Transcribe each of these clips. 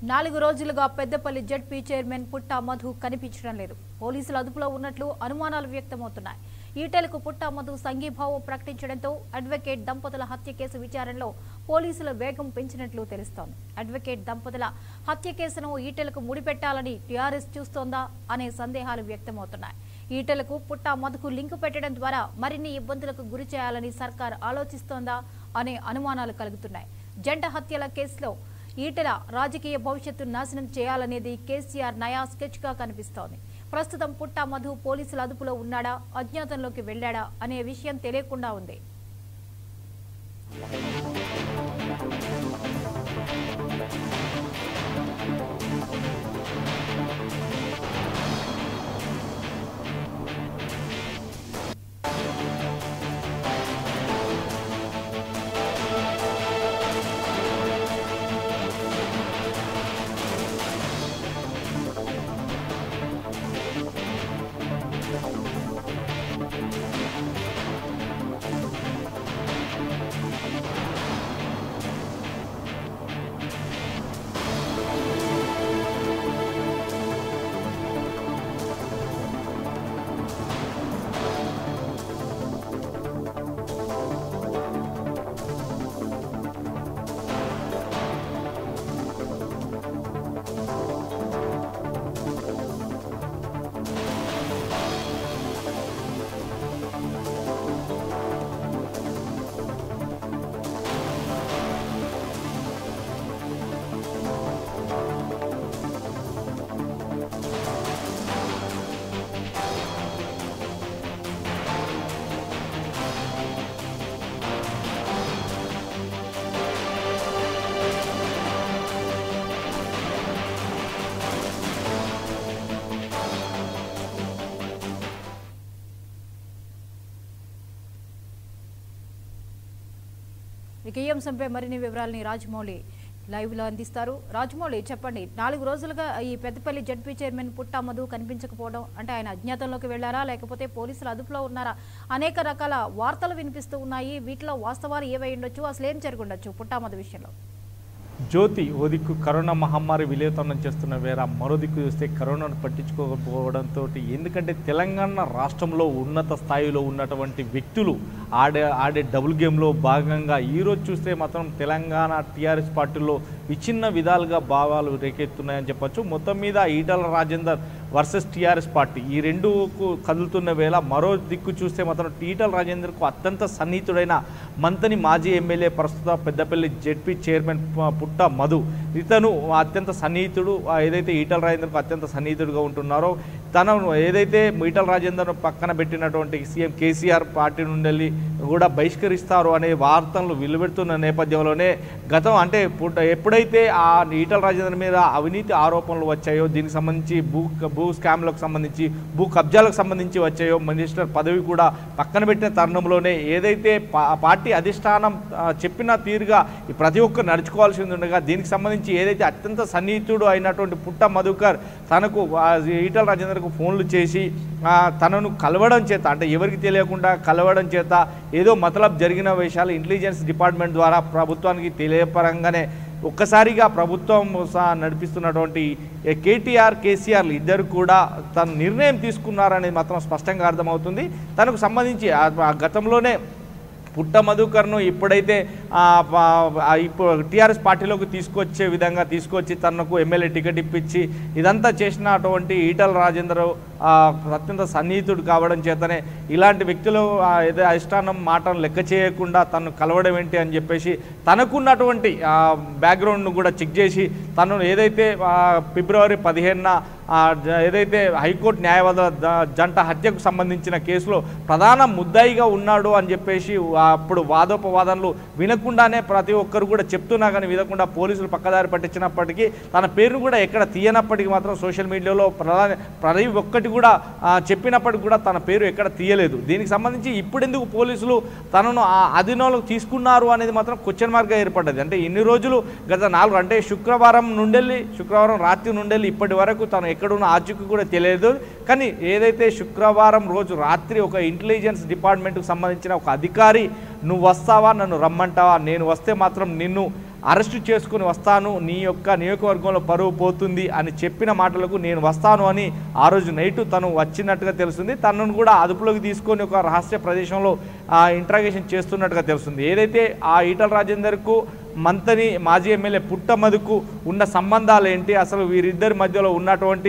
నాలుగు రోజులుగా Peddapalli ZP chairman పుట్ట మధు కనిపించడం లేదు పోలీసులు అదుపులో ఉన్నట్లు అనుమానాలు వ్యక్తమవుతున్నాయి ఈటెలకు పుట్ట మధు సంఘీభావం ప్రకటించడంతో అడ్వకేట్ దంపతుల హత్య కేసు విచారణలో పోలీసుల వేగం పెంచినట్లు తెలుస్తోంది అడ్వకేట్ దంపతుల హత్య కేసును ఈటెలకు ముడిపెట్టాలని టీఆర్ఎస్ చూస్తోందా అనే సందేహాలు వ్యక్తమవుతున్నాయి ఈటెలకు పుట్ట మధుకు లింకు పెట్టడం ద్వారా మరిన్ని ఇబ్బందులకు గురి చేయాలని సర్కార్ ఆలోచిస్తోందా అనే అనుమానాలు కలుగుతున్నాయి జంట హత్యల కేసులో ఈటెల రాజకీయ భవిష్యత్తు నాశనం చేయాలనేది కేసీఆర్ నయా స్కెచ్ గా కనిపిస్తోంది ప్రస్తుతం పుట్ట మధు పోలీసుల అదుపులో ఉన్నాడా అజ్ఞాతంలోకి వెళ్లాడా అనే విషయం తెలియకుండా ఉంది ఇక ఈ అంశంపై మరిన్ని వివరాలని రాజమౌళి లైవ్ లో అందిస్తారు రాజమౌళి చెప్పండి నాలుగు రోజులుగా ఈ పెద్దపల్లి జడ్పీ చైర్మన్ పుట్టా మధు కనిపించకపోవడం అంటే ఆయన అజ్ఞాతంలోకి వెళ్లారా లేకపోతే పోలీసులు అదుపులో ఉన్నారా అనేక రకాల వార్తలు వినిపిస్తూ ఉన్నాయి వీటిలో వాస్తవాలు ఏవై ఉండొచ్చు అసలు ఏం జరిగి ఉండొచ్చు పుట్టా మధు విషయంలో జ్యోతి ఓ దిక్కు కరోనా మహమ్మారి విలేతనం చేస్తున్న వేర మరో దిక్కు చూస్తే కరోనాను పట్టించుకోకపోవడంతో ఎందుకంటే తెలంగాణ రాష్ట్రంలో ఉన్నత స్థాయిలో ఉన్నటువంటి వ్యక్తులు ఆడే ఆడే డబుల్ గేమ్లో భాగంగా ఈరోజు చూస్తే మాత్రం తెలంగాణ టీఆర్ఎస్ పార్టీలో విచ్ఛిన్న విధాలుగా భావాలు రేకెత్తున్నాయని చెప్పొచ్చు మొత్తం మీద Etela Rajender versus TRS party ఈ రెండుకు కదులుతున్న వేళ మరో దిక్కు చూస్తే మాత్రం ఈటల రాజేందర్కు అత్యంత సన్నిహితుడైన మంతని మాజీ ఎమ్మెల్యే ప్రస్తుత పెద్దపల్లి జెడ్పీ చైర్మన్ పు- పుట్ట మధు ఇతను అత్యంత సన్నిహితుడు ఆ ఏదైతే ఈటల రాజేందర్కు అత్యంత సన్నిహితుడుగా ఉంటున్నారో తనను ఏదైతే ఈటల రాజేందర్ పక్కన పెట్టినటువంటి సీఎం కేసీఆర్ పార్టీ నుండి వెళ్ళి కూడా బహిష్కరిస్తారు అనే వార్తలు వెలువెడుతున్న నేపథ్యంలోనే గతం అంటే పుట్ట ఎప్పుడైతే ఆ ఈటల రాజేందర్ మీద అవినీతి ఆరోపణలు వచ్చాయో దీనికి సంబంధించి భూ భూ స్కామ్లకు సంబంధించి భూ కబ్జాలకు సంబంధించి వచ్చాయో మినిస్టర్ పదవి కూడా పక్కన పెట్టిన తరుణంలోనే ఏదైతే పా- పార్టీ అధిష్టానం ఆ, చెప్పిన తీరుగా ఈ ప్రతి ఒక్కరు నడుచుకోవాల్సి ఉండగా దీనికి సంబంధించి ఏదైతే అత్యంత సన్నిహితుడు అయినటువంటి పుట్ట మధుకర్ తనకు ఆ, ఈటల రాజేందర్కు ఫోన్లు చేసి ఆ, తనను కలవడం చేత అంటే ఎవరికి తెలియకుండా కలవడం చేత ఏదో మతలబ్ జరిగిన విషయాలు ఇంటెలిజెన్స్ డిపార్ట్మెంట్ ద్వారా ప్రభుత్వానికి తెలియపరంగానే ఒక్కసారిగా ప్రభుత్వం సహా నడిపిస్తున్నటువంటి ఏ కేటీఆర్ కేసీఆర్ ఇద్దరు కూడా తన నిర్ణయం తీసుకున్నారనేది మాత్రం స్పష్టంగా అర్థమవుతుంది తనకు సంబంధించి ఆ- ఆ గతంలోనే పుట్ట మధుకర్ను ఇప్పుడైతే ఆ, ప- ఆ, ఇప్పుడు టీఆర్ఎస్ పార్టీలోకి తీసుకొచ్చే విధంగా తీసుకొచ్చి తనకు ఎమ్మెల్యే టికెట్ ఇప్పించి ఇదంతా చేసినటువంటి ఈటల రాజేందర్ ఆ, అత్యంత సన్నిహితుడు కావడం చేతనే ఇలాంటి వ్యక్తులు ఆ, ఏదో అధిష్టానం మాటను లెక్క చేయకుండా తను కలవడం ఏంటి అని చెప్పేసి తనకున్నటువంటి బ్యాక్గ్రౌండ్ను కూడా చెక్ చేసి తను ఏదైతే ఆ, ఫిబ్రవరి పదిహేనున ఆ, జ- ఏదైతే హైకోర్టు న్యాయవాద ద- జంట హత్యకు సంబంధించిన కేసులో ప్రధాన ముద్దాయిగా ఉన్నాడు అని చెప్పేసి ఆ, అప్పుడు వాదోపవాదనలు వినకుండానే ప్రతి ఒక్కరు కూడా చెప్తున్నా కానీ వినకుండా పోలీసులు పక్కదారి పట్టించినప్పటికీ తన పేరును కూడా ఎక్కడ తీయనప్పటికీ మాత్రం సోషల్ మీడియాలో ప్రధాన ప్రతి ఒక్కటి కూడా ఆ, చెప్పినప్పటికీ కూడా తన పేరు ఎక్కడ తీయలేదు దీనికి సంబంధించి ఇప్పుడెందుకు పోలీసులు తనను ఆ అధీనంలోకి తీసుకున్నారు అనేది మాత్రం క్వశ్చన్ మార్క్గా ఏర్పడ్డది అంటే ఇన్ని రోజులు గత నాలుగు అంటే శుక్రవారం నుండెళ్ళి శుక్రవారం రాత్రి నుండెళ్ళి ఇప్పటి వరకు తను ఎక్కడున్న ఆచూకీ కూడా తెలియదు కానీ ఏదైతే శుక్రవారం రోజు రాత్రి ఒక ఇంటెలిజెన్స్ డిపార్ట్మెంట్కి సంబంధించిన ఒక అధికారి నువ్వు వస్తావా నన్ను రమ్మంటావా నేను వస్తే మాత్రం నిన్ను అరెస్టు చేసుకుని వస్తాను నీ యొక్క నియోజకవర్గంలో పరువు పోతుంది అని చెప్పిన మాటలకు నేను వస్తాను అని ఆ రోజు నైట్ తను వచ్చినట్టుగా తెలుస్తుంది తనను కూడా అదుపులోకి తీసుకొని ఒక రహస్య ప్రదేశంలో ఇంట్రాగేషన్ చేస్తున్నట్టుగా తెలుస్తుంది ఏదైతే ఆ ఈటల రాజేందర్కు మంతని మాజీ ఎమ్మెల్యే పుట్టమదుకు ఉన్న సంబంధాలు ఏంటి అసలు వీరిద్దరి మధ్యలో ఉన్నటువంటి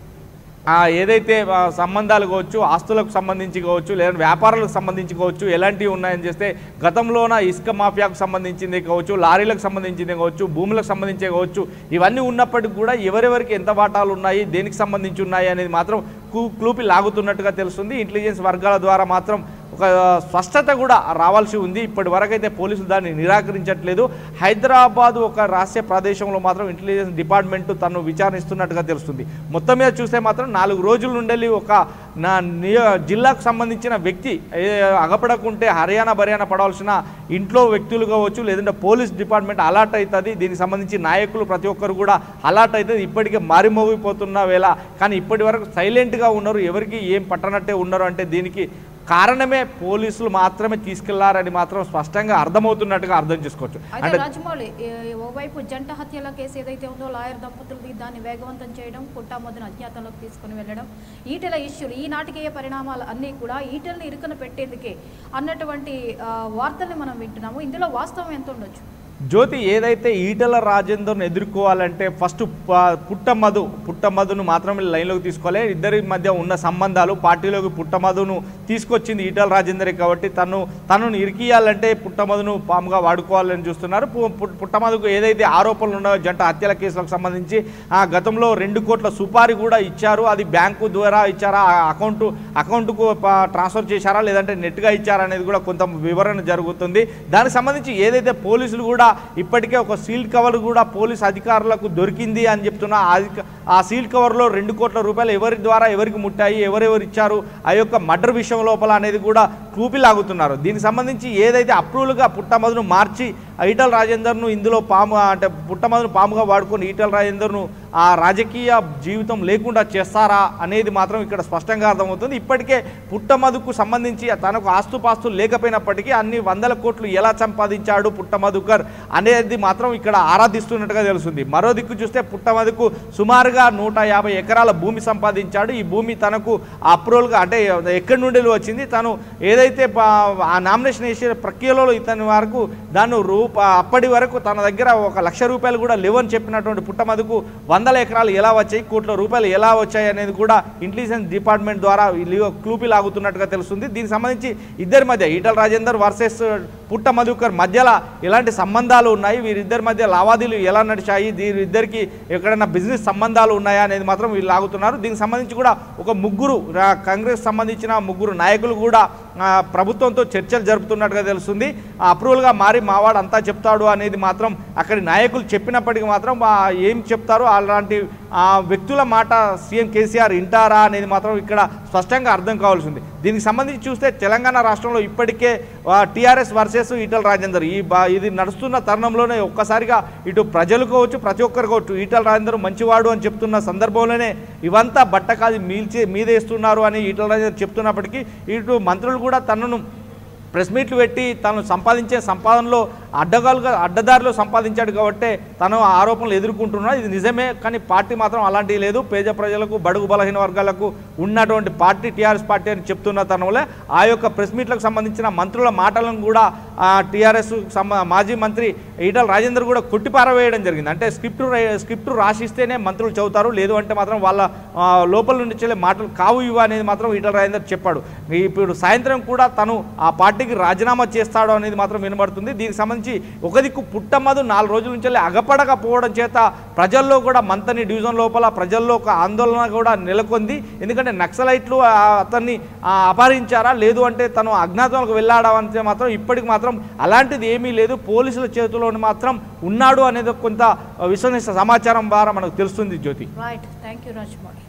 ఆ, ఏదైతే ఆ, సంబంధాలు కావచ్చు ఆస్తులకు సంబంధించి కావచ్చు లేదా వ్యాపారాలకు సంబంధించి కావచ్చు ఎలాంటివి ఉన్నాయని చేస్తే గతంలోన ఇసుక మాఫియాకు సంబంధించింది కావచ్చు లారీలకు సంబంధించింది కావచ్చు భూములకు సంబంధించి కావచ్చు ఇవన్నీ ఉన్నప్పటికీ కూడా ఎవరెవరికి ఎంత వాటాలు ఉన్నాయి దేనికి సంబంధించి ఉన్నాయి అనేది మాత్రం క్లూ క్లూపి లాగుతున్నట్టుగా తెలుస్తుంది ఇంటెలిజెన్స్ వర్గాల ద్వారా మాత్రం ఒక స్పష్టత కూడా రావాల్సి ఉంది ఇప్పటి వరకైతే పోలీసులు దాన్ని నిరాకరించట్లేదు హైదరాబాద్ ఒక రహస్య ప్రదేశంలో మాత్రం ఇంటెలిజెన్స్ డిపార్ట్మెంట్ తను విచారిస్తున్నట్టుగా తెలుస్తుంది మొత్తం మీద చూస్తే మాత్రం నాలుగు రోజుల నుండి ఒక నా నియ జిల్లాకు సంబంధించిన వ్యక్తి ఏ, అగపడకుంటే హర్యానా బర్యానా పడవలసిన ఇంట్లో వ్యక్తులు కావచ్చు లేదంటే పోలీస్ డిపార్ట్మెంట్ అలర్ట్ అవుతుంది దీనికి సంబంధించి నాయకులు ప్రతి ఒక్కరు కూడా అలర్ట్ అవుతుంది ఇప్పటికే మారిమోగిపోతున్న వేళ కానీ ఇప్పటి వరకు సైలెంట్గా ఉన్నారు ఎవరికి ఏం పట్టనట్టే ఉన్నారు అంటే దీనికి కారణమే పోలీసులు మాత్రమే తీసుకెళ్లారని మాత్రం స్పష్టంగా అర్థమవుతున్నట్టుగా అర్థం చేసుకోవచ్చు అయితే అంటే రాజమౌళి ఏ- ఓవైపు జంట హత్యల కేసు ఏదైతే ఉందో లాయర్ దంపతులది దాన్ని వేగవంతం చేయడం పుట్టామొద్దును అజ్ఞాతంలోకి తీసుకుని వెళ్ళడం ఈటెల ఇష్యూలు ఈనాటికి ఏ పరిణామాలు అన్నీ కూడా ఈటెల్ని ఇరుకున పెట్టేందుకే అన్నటువంటి ఆ, వార్తల్ని మనం వింటున్నాము ఇందులో వాస్తవం ఎంత ఉండొచ్చు జ్యోతి ఏదైతే ఈటల రాజేందర్ను ఎదుర్కోవాలంటే ఫస్ట్ ప- పుట్టమధు పుట్టమధును మాత్రమే లైన్లోకి తీసుకోవాలి ఇద్దరి మధ్య ఉన్న సంబంధాలు పార్టీలోకి పుట్టమధును తీసుకొచ్చింది ఈటల రాజేందరే కాబట్టి తను తనను ఇరికియాలంటే పుట్టమధును పాముగా వాడుకోవాలని చూస్తున్నారు పు- పు- పుట్టమధుకు ఏదైతే ఆరోపణలు ఉన్నాయో జంట హత్యల కేసులకు సంబంధించి ఆ గతంలో రెండు కోట్ల సుపారీ కూడా ఇచ్చారు అది బ్యాంకు ద్వారా ఇచ్చారా ఆ అకౌంట్ అకౌంట్కు ప- ట్రాన్స్ఫర్ చేశారా లేదంటే నెట్గా ఇచ్చారా అనేది కూడా కొంత వివరణ జరుగుతుంది దానికి సంబంధించి ఏదైతే పోలీసులు కూడా ఇప్పటికే ఒక సీల్డ్ కవర్ కూడా పోలీస్ అధికారులకు దొరికింది అని చెప్తున్నా ఆ అధిక- ఆ సీల్డ్ కవర్లో రెండు కోట్ల రూపాయలు ఎవరి ద్వారా ఎవరికి ముట్టాయి ఎవరెవరు ఇచ్చారు ఆ యొక్క మర్డర్ విషయం లోపల అనేది కూడా చూపిలాగుతున్నారు దీనికి సంబంధించి ఏదైతే అప్రూవల్గా పుట్టమదును మార్చి ఈటల రాజేందర్ను ఇందులో పాము అంటే పుట్టమదును పాముగా వాడుకొని ఈటల రాజేందర్ను ఆ రాజకీయ జీవితం లేకుండా చేస్తారా అనేది మాత్రం ఇక్కడ స్పష్టంగా అర్థమవుతుంది ఇప్పటికే పుట్టమధుకు సంబంధించి తనకు ఆస్తుపాస్తులు లేకపోయినప్పటికీ అన్ని వందల కోట్లు ఎలా సంపాదించాడు పుట్టమధుకర్ అనేది మాత్రం ఇక్కడ ఆరాధిస్తున్నట్టుగా తెలుస్తుంది మరో దిక్కు చూస్తే పుట్టమధుకు సుమారుగా నూట యాభై ఎకరాల భూమి సంపాదించాడు ఈ భూమి తనకు అప్రూవల్గా అంటే ఎక్కడి నుండి వచ్చింది తను ఏదైతే ప- ఆ నామినేషన్ వేసే ప్రక్రియలో ఇతని వరకు దాన్ని రూప అప్పటి వరకు తన దగ్గర ఒక లక్ష రూపాయలు కూడా లేవని చెప్పినటువంటి పుట్టమధుకు వందల ఎకరాలు ఎలా వచ్చాయి కోట్ల రూపాయలు ఎలా వచ్చాయి అనేది కూడా ఇంటెలిజెన్స్ డిపార్ట్మెంట్ ద్వారా క్లూపి లాగుతున్నట్టుగా తెలుస్తుంది దీనికి సంబంధించి ఇద్దరి మధ్య ఈటల రాజేందర్ వర్సెస్ పుట్ట మధుకర్ మధ్యలో ఎలాంటి సంబంధాలు ఉన్నాయి వీరిద్దరి మధ్య లావాదేవీలు ఎలా నడిచాయి వీరిద్దరికి ఎక్కడైనా బిజినెస్ సంబంధాలు ఉన్నాయా అనేది మాత్రం వీళ్ళు లాగుతున్నారు దీనికి సంబంధించి కూడా ఒక ముగ్గురు రా- కాంగ్రెస్ సంబంధించిన ముగ్గురు నాయకులు కూడా ఆ, ప్రభుత్వంతో చర్చలు జరుపుతున్నట్టుగా తెలుస్తుంది ఆ అప్రూవల్గా మారి మావాడు అంతా చెప్తాడు అనేది మాత్రం అక్కడి నాయకులు చెప్పినప్పటికీ మాత్రం ఆ, ఏం చెప్తారో అలాంటి ఆ వ్యక్తుల మాట సీఎం కేసీఆర్ వింటారా అనేది మాత్రం ఇక్కడ స్పష్టంగా అర్థం కావాల్సి ఉంది దీనికి సంబంధించి చూస్తే తెలంగాణ రాష్ట్రంలో ఇప్పటికే టీఆర్ఎస్ వర్సెస్ ఈటల రాజేందర్ ఈ బా ఇది నడుస్తున్న తరుణంలోనే ఒక్కసారిగా ఇటు ప్రజలు కావచ్చు ప్రతి ఒక్కరు కావచ్చు ఈటల రాజేందర్ మంచివాడు అని చెప్తున్న సందర్భంలోనే ఇవంతా బట్టకాది మీల్చి మీదేస్తున్నారు అని ఈటల రాజేందర్ చెప్తున్నప్పటికీ ఇటు మంత్రులు కూడా తనను ప్రెస్ మీట్లు పెట్టి తను సంపాదించే సంపాదనలో అడ్డగాలుగా అడ్డదారిలో సంపాదించాడు కాబట్టి తను ఆ ఆరోపణలు ఎదుర్కొంటున్నాడు ఇది నిజమే కానీ పార్టీ మాత్రం అలాంటివి లేదు పేద ప్రజలకు బడుగు బలహీన వర్గాలకు ఉన్నటువంటి పార్టీ టీఆర్ఎస్ పార్టీ అని చెప్తున్న తనంలో ఆ యొక్క ప్రెస్ మీట్లకు సంబంధించిన మంత్రుల మాటలను కూడా టీఆర్ఎస్ సంబ మాజీ మంత్రి ఈటల రాజేందర్ కూడా కొట్టిపారవేయడం జరిగింది అంటే స్క్రిప్ట్ రా- స్క్రిప్ట్ రాసిస్తేనే మంత్రులు చదువుతారు లేదు అంటే మాత్రం వాళ్ళ ఆ, లోపల నుంచి వచ్చే మాటలు కావు ఇవి అనేది మాత్రం ఈటల రాజేందర్ చెప్పాడు ఇప్పుడు సాయంత్రం కూడా తను ఆ పార్టీకి రాజీనామా చేస్తాడు అనేది మాత్రం వినబడుతుంది దీనికి సంబంధించి ఒక దిక్కు పుట్టమ్మదు నాలుగు రోజుల నుంచి అగపడకపోవడం చేత ప్రజల్లో కూడా మంతని డివిజన్ లోపల ప్రజల్లో ఒక ఆందోళన కూడా నెలకొంది ఎందుకంటే నక్సలైట్లు ఆ, అతన్ని ఆ, అపహరించారా లేదు అంటే తను అజ్ఞాతంలోకి వెళ్ళాడా అంటే మాత్రం ఇప్పటికి మాత్రం అలాంటిది ఏమీ లేదు పోలీసుల చేతిలో మాత్రం ఉన్నాడు అనేది కొంత విశ్వసనీయ సమాచారం ద్వారా మనకు తెలుస్తుంది Jyothi right thank you Rajamouli